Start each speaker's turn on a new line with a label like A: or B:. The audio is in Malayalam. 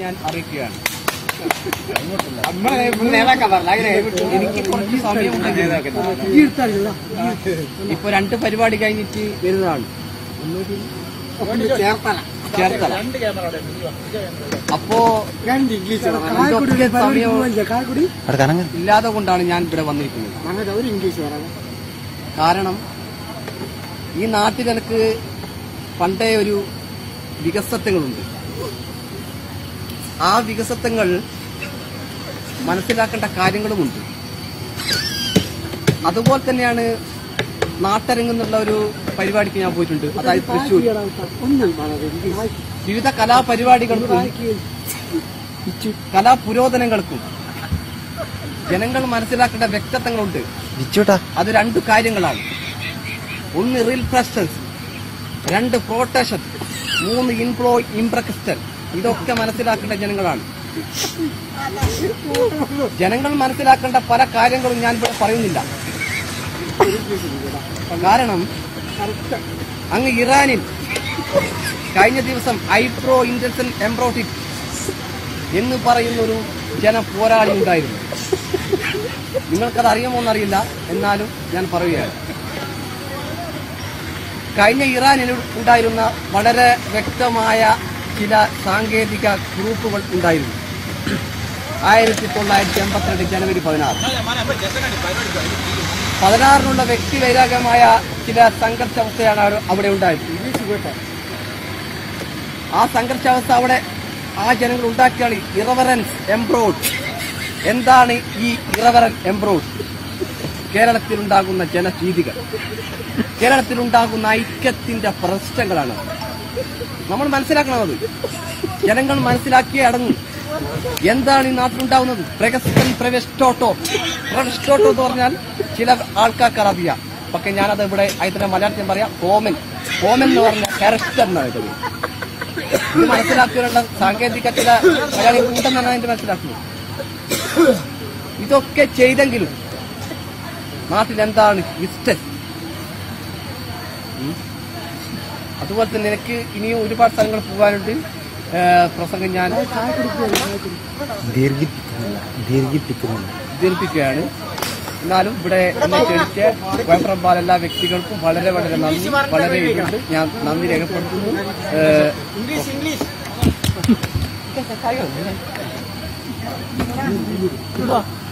A: ഞാൻ അറിയിക്കുകയാണ് എനിക്ക് കുറച്ച് സമയമുണ്ട് ഇപ്പൊ രണ്ട് പരിപാടി കഴിഞ്ഞിട്ട് വരുന്നതാണ് ചേർത്തല അപ്പോ ഇതൊക്കെ സമയം ഇല്ലാതെ കൊണ്ടാണ് ഞാൻ ഇവിടെ വന്നിരിക്കുന്നത് കാരണം ഈ നാട്ടിൽ എനിക്ക് പണ്ടേ ഒരു വികസനങ്ങളുണ്ട് ആ വികസനങ്ങൾ മനസ്സിലാക്കേണ്ട കാര്യങ്ങളുമുണ്ട് അതുപോലെ തന്നെയാണ് നാട്ടരങ്ങെന്നുള്ള ഒരു പരിപാടിക്ക് ഞാൻ പോയിട്ടുണ്ട് അതായത് തൃശ്ശൂർ വിവിധ കലാപരിപാടികൾക്കും കലാപുരോധനങ്ങൾക്കും ജനങ്ങൾ മനസ്സിലാക്കേണ്ട വ്യക്തിത്വങ്ങളുണ്ട് അത് രണ്ട് കാര്യങ്ങളാണ് ഒന്ന് റിയൽ പ്രസ്റ്റൻസ് രണ്ട് പ്രൊട്ടക്ഷൻ മൂന്ന് ഇൻഫ്ലോ ഇംപ്രക്സ്റ്റൽ ഇതൊക്കെ മനസ്സിലാക്കേണ്ട ജനങ്ങളാണ് ജനങ്ങൾ മനസ്സിലാക്കേണ്ട പല കാര്യങ്ങളും ഞാൻ ഇവിടെ പറയുന്നില്ല കാരണം അങ്ങ് ഇറാനിൽ കഴിഞ്ഞ ദിവസം ഐപ്രോ ഇന്റൻസൻ എംബ്രോട്ടിക് എന്ന് പറയുന്ന ഒരു ജന പോരാളി ഉണ്ടായിരുന്നു നിങ്ങൾക്കത് അറിയുമോ എന്നറിയില്ല എന്നാലും ഞാൻ പറയുകയാണ് കഴിഞ്ഞ ഇറാനിൽ ഉണ്ടായിരുന്ന വളരെ വ്യക്തമായ ചില സാങ്കേതിക ഗ്രൂപ്പുകൾ ഉണ്ടായിരുന്നു ആയിരത്തി തൊള്ളായിരത്തി എൺപത്തിരണ്ട് ജനുവരി പതിനാറ് പതിനാറിനുള്ള വ്യക്തിവൈരാഗ്യമായ ചില സംഘർഷാവസ്ഥയാണ് അവർ- അവിടെ ഉണ്ടായത് ആ സംഘർഷാവസ്ഥ അവിടെ ആ ജനങ്ങൾ ഉണ്ടാക്കിയാണ് ഇറവറൻസ് എംബ്രോഡ് എന്താണ് ഈ ഇറവറൻ എംബ്രോഡ് കേരളത്തിലുണ്ടാകുന്ന ജനഭീതികൾ കേരളത്തിലുണ്ടാകുന്ന ഐക്യത്തിന്റെ പ്രശ്നങ്ങളാണ് നമ്മൾ മനസ്സിലാക്കണം അത് ജനങ്ങൾ മനസ്സിലാക്കിയേ അടങ്ങും എന്താണ് ഈ നാട്ടിലുണ്ടാവുന്നത് പ്രഗസ്തൻ പ്രവെസ്റ്റോട്ടോ പ്രവെസ്റ്റോട്ടോ എന്ന് പറഞ്ഞാൽ ചില ആൾക്കാർക്ക് അറിയാം പക്ഷെ ഞാനത് ഇവിടെ അതിന്റെ മലയാളത്തിൽ പറയാം കോമൻ കോമൻ എന്ന് പറഞ്ഞ ക്യാരക്ടർ എന്നാണ് ഇത് ഇത് മനസ്സിലാക്കിയുള്ള സാങ്കേതിക ചില മലയാളികൾ ഉണ്ടെന്നാണ് അതിന്റെ മനസ്സിലാക്കുന്നത് ഇതൊക്കെ ചെയ്തെങ്കിലും നാട്ടിൽ എന്താണ് ഇഷ്ടം അതുപോലെ തന്നെ എനിക്ക് ഇനിയും ഒരുപാട് സ്ഥലങ്ങൾ പോകാനുണ്ട് ഏ, പ്രസംഗം ഞാൻ ദീർഘിപ്പിക്കുകയാണ് എന്നാലും ഇവിടെ എന്നെ ക്ഷണിച്ച വൈപ്രഭാല എല്ലാ വ്യക്തികൾക്കും വളരെ വളരെ നന്ദി വളരെ ഇതുണ്ട് ഞാൻ നന്ദി രേഖപ്പെടുത്തുന്നു ഏ, ഇതൊക്കെ കാര്യമാണ്.